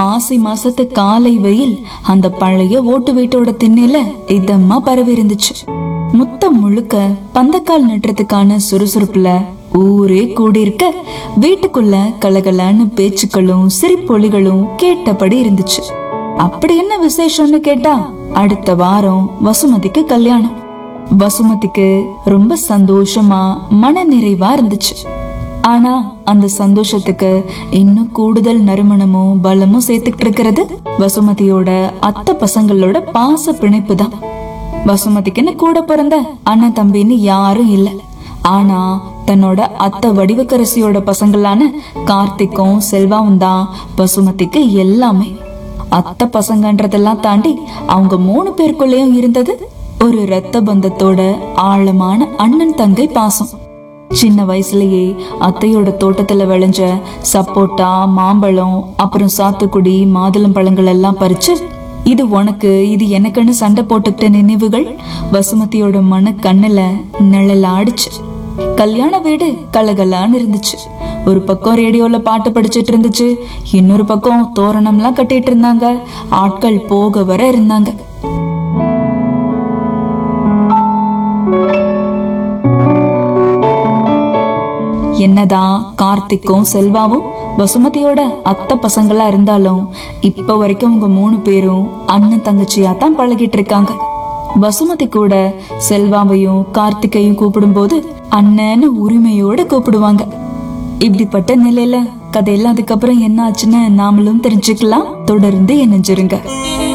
மாசி மாசத்து காலை வெயில் அந்த பழைய ஓட்டு வீட்டோட திண்ணையில இதமா பரவி இருந்துச்சு முத்தம் முழுக்க பந்தக்கால் நட்டுறதுக்கான சுறுசுறுப்புல ஊரே கூடியிருக்க வீட்டுக்குள்ள கலகலன்னு பேச்சுக்களும் சிரிப்பொலிகளும் கேட்டபடி இருந்துச்சு அப்படி என்ன விசேஷம்னு கேட்டா அடுத்த வாரம் வசுமதிக்கு கல்யாணம் வசுமதிக்கு ரொம்ப சந்தோஷமா மன நிறைவா இருந்துச்சு ஆனா அந்த சந்தோஷத்துக்கு இன்னும் கூடுதல் நறுமணமும் பலமும் சேர்த்துக்கிட்டு இருக்கிறது வசுமதியோட அத்தை பசங்களோட பாச பிணைப்பு தான் வசுமதிக்குன்னு கூட பிறந்த அண்ணன் தம்பின்னு யாரும் இல்ல ஆனா தன்னோட அத்தை வடிவக்கரசியோட பசங்களான கார்த்திக்கும் செல்வாவும் தான் வசுமதிக்கு எல்லாமே அத்தை பசங்கன்றதெல்லாம் தாண்டி அவங்க மூணு பேருக்குள்ளேயும் இருந்தது ஒரு ரத்த பந்தத்தோட ஆழமான அண்ணன் தங்கை பாசம் சின்ன வயசுலயே அத்தையோட தோட்டத்துல விளைஞ்ச சப்போட்டா மாம்பழம் அப்புறம் சாத்துக்குடி மாதுளம் பழங்கள் எல்லாம் பறிச்சு இது உனக்கு இது எனக்குன்னு சண்டை போட்டுக்கிட்ட நினைவுகள் வசுமதியோட மன கண்ணுல நிழல் ஆடிச்சு கல்யாண வீடு கலகலான்னு இருந்துச்சு ஒரு பக்கம் ரேடியோல பாட்டு படிச்சிட்டு இருந்துச்சு இன்னொரு பக்கம் தோரணம்லாம் கட்டிட்டு இருந்தாங்க ஆட்கள் போக வர இருந்தாங்க என்னதான் கார்த்திக்கும் செல்வாவும் வசுமதியோட அத்தை பசங்களா இருந்தாலும் இப்ப வரைக்கும் உங்க மூணு பேரும் அண்ணன் தங்கச்சியா தான் பழகிட்டு இருக்காங்க வசுமதி கூட செல்வாவையும் கார்த்திகையும் கூப்பிடும்போது அண்ணன்னு உரிமையோட கூப்பிடுவாங்க இப்படிப்பட்ட நிலையில கதையெல்லாம் அதுக்கப்புறம் என்ன ஆச்சுன்னு நாமளும் தெரிஞ்சுக்கலாம் தொடர்ந்து இணைஞ்சிருங்க